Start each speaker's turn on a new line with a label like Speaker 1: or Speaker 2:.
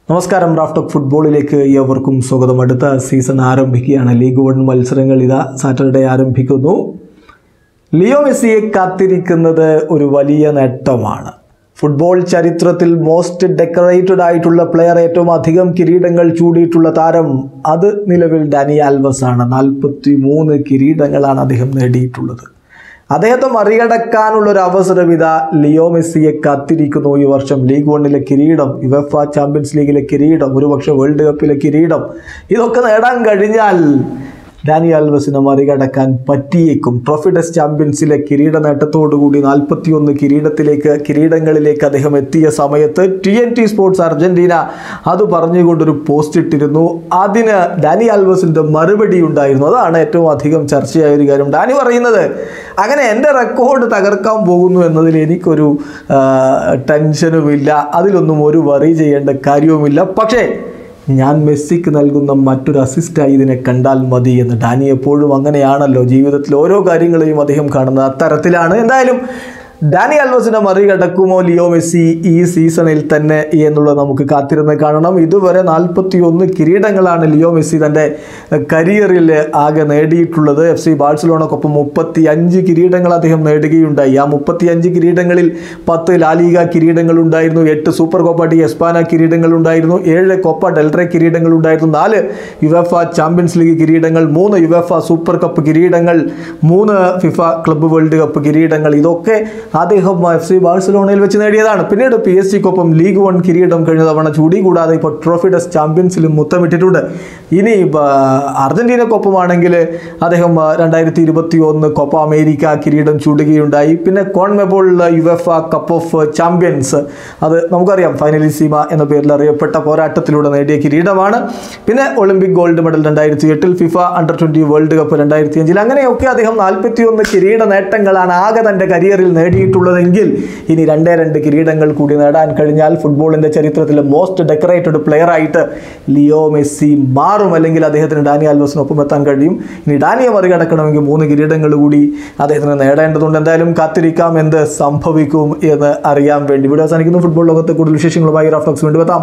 Speaker 1: നമസ്കാരം റാഫ്റ്റോക്ക് ഫുട്ബോളിലേക്ക് ഏവർക്കും സ്വാഗതം അടുത്ത സീസൺ ആരംഭിക്കുകയാണ് ലീഗ് വൺ മത്സരങ്ങൾ ഇതാ സാറ്റർഡേ ആരംഭിക്കുന്നു ലിയോ മെസ്സിയെ കാത്തിരിക്കുന്നത് ഒരു വലിയ നേട്ടമാണ് ഫുട്ബോൾ ചരിത്രത്തിൽ മോസ്റ്റ് ഡെക്കറേറ്റഡ് ആയിട്ടുള്ള പ്ലെയർ ഏറ്റവും അധികം കിരീടങ്ങൾ ചൂടിയിട്ടുള്ള താരം അത് നിലവിൽ ഡാനി ആൽവസ് ആണ് നാൽപ്പത്തി മൂന്ന് കിരീടങ്ങളാണ് അദ്ദേഹം നേടിയിട്ടുള്ളത് അദ്ദേഹത്തെ മറികടക്കാനുള്ള ഒരു അവസരം ഇതാ ലിയോ മെസ്സിയെ കാത്തിരിക്കുന്നു ഈ വർഷം ലീഗ് വണ്ണിലെ കിരീടം യുവഫ ചാമ്പ്യൻസ് ലീഗിലെ കിരീടം ഒരുപക്ഷെ വേൾഡ് കപ്പിലെ കിരീടം ഇതൊക്കെ നേടാൻ കഴിഞ്ഞാൽ ഡാനി ആൽവസിനെ മറികടക്കാൻ പറ്റിയേക്കും ട്രോഫി ടെസ്റ്റ് ചാമ്പ്യൻസിലെ കിരീട നേട്ടത്തോടുകൂടി നാൽപ്പത്തിയൊന്ന് കിരീടത്തിലേക്ക് കിരീടങ്ങളിലേക്ക് അദ്ദേഹം എത്തിയ സമയത്ത് T N T sports Argentina അത് പറഞ്ഞുകൊണ്ടൊരു പോസ്റ്റ് ഇട്ടിരുന്നു അതിന് ഡാനി ആൽവസിൻ്റെ മറുപടി ഉണ്ടായിരുന്നു അതാണ് ഏറ്റവും അധികം ചർച്ചയായ ഒരു കാര്യം ഡാനി പറയുന്നത് അങ്ങനെ എൻ്റെ റെക്കോർഡ് തകർക്കാൻ പോകുന്നു എന്നതിൽ എനിക്കൊരു ആ, ടെൻഷനുമില്ല അതിലൊന്നും ഒരു വറി ചെയ്യേണ്ട കാര്യവുമില്ല പക്ഷേ ഞാൻ മെസ്സിക്ക് നൽകുന്ന മറ്റൊരു അസിസ്റ്റായി ഇതിനെ കണ്ടാൽ മതി എന്ന് ഡാനി എപ്പോഴും അങ്ങനെയാണല്ലോ ജീവിതത്തിൽ ഓരോ കാര്യങ്ങളെയും അദ്ദേഹം കാണുന്നത് അത്തരത്തിലാണ് എന്തായാലും ഡാനി അൽവസിനെ മറികടക്കുമോ ലിയോ മെസ്സി ഈ സീസണിൽ തന്നെ എന്നുള്ളത് നമുക്ക് കാത്തിരുന്ന് കാണണം ഇതുവരെ നാൽപ്പത്തി ഒന്ന് കിരീടങ്ങളാണ് ലിയോ മെസ്സി തൻ്റെ കരിയറിൽ ആകെ നേടിയിട്ടുള്ളത് എഫ് സി ബാഴ്സലോണക്കൊപ്പം മുപ്പത്തി അഞ്ച് കിരീടങ്ങൾ അദ്ദേഹം നേടുകയുണ്ടായി ആ മുപ്പത്തി അഞ്ച് കിരീടങ്ങളിൽ പത്ത് ലാലിക കിരീടങ്ങൾ ഉണ്ടായിരുന്നു എട്ട് സൂപ്പർ കോപ്പ ഡി എസ്പാന കിരീടങ്ങൾ ഉണ്ടായിരുന്നു ഏഴ് കോപ്പ ഡെൽറെ കിരീടങ്ങൾ ഉണ്ടായിരുന്നു നാല് യുവഫ ചാമ്പ്യൻസ് ലീഗ് കിരീടങ്ങൾ മൂന്ന് യുവഫ സൂപ്പർ കപ്പ് കിരീടങ്ങൾ മൂന്ന് ഫിഫ ക്ലബ്ബ് വേൾഡ് കപ്പ് കിരീടങ്ങൾ ഇതൊക്കെ അദ്ദേഹം എഫ് സി ബാഴ്സലോണയിൽ വെച്ച് നേടിയതാണ് പിന്നീട് പി എസ് സിക്കൊപ്പം ലീഗ് വൺ കിരീടം കഴിഞ്ഞ തവണ ചൂടി കൂടാതെ ഇപ്പോൾ ട്രോഫി ടെസ്റ്റ് ചാമ്പ്യൻസിലും മുത്തമിട്ടിട്ടുണ്ട് ഇനി ബ- അർജന്റീനക്കൊപ്പമാണെങ്കിൽ അദ്ദേഹം രണ്ടായിരത്തി ഇരുപത്തി ഒന്ന് കോപ്പ അമേരിക്ക കിരീടം ചൂടുകയുണ്ടായി പിന്നെ CONMEBOL UEFA cup of champions അത് നമുക്കറിയാം ഫൈനലിസീമ എന്ന പേരിൽ അറിയപ്പെട്ട പോരാട്ടത്തിലൂടെ നേടിയ കിരീടമാണ് പിന്നെ ഒളിമ്പിക് ഗോൾഡ് മെഡൽ രണ്ടായിരത്തി എട്ടിൽ FIFA under twenty world cup രണ്ടായിരത്തി അഞ്ചിൽ അങ്ങനെയൊക്കെ അദ്ദേഹം നാൽപ്പത്തി ഒന്ന് കിരീട നേട്ടങ്ങളാണ് ആകെ തൻ്റെ കരിയറിൽ നേടിയിട്ടുള്ളതെങ്കിൽ ഇനി രണ്ടേ രണ്ട് കിരീടങ്ങൾ കൂടി നേടാൻ കഴിഞ്ഞാൽ ഫുട്ബോളിൻ്റെ ചരിത്രത്തിലെ മോസ്റ്റ് ഡെക്കറേറ്റഡ് പ്ലെയർ ആയിട്ട് ലിയോ മെസ്സി മാറും അല്ലെങ്കിൽ അദ്ദേഹത്തിന് ഡാനി ആൽവസിനൊപ്പം എത്താൻ കഴിയും ഇനി ഡാനിയെ മറികടക്കണമെങ്കിൽ മൂന്ന് കിരീടങ്ങൾ കൂടി അദ്ദേഹത്തിന് നേടേണ്ടതുണ്ട് എന്തായാലും കാത്തിരിക്കാം എന്ത് സംഭവിക്കും എന്ന് അറിയാൻ വേണ്ടി ഇവിടെ അവസാനിക്കുന്നു ഫുട്ബോൾ ലോകത്തെ കൂടുതൽ വിശേഷങ്ങളുമായി റാഫ്റ്റോക്സ് വേണ്ടി എത്താം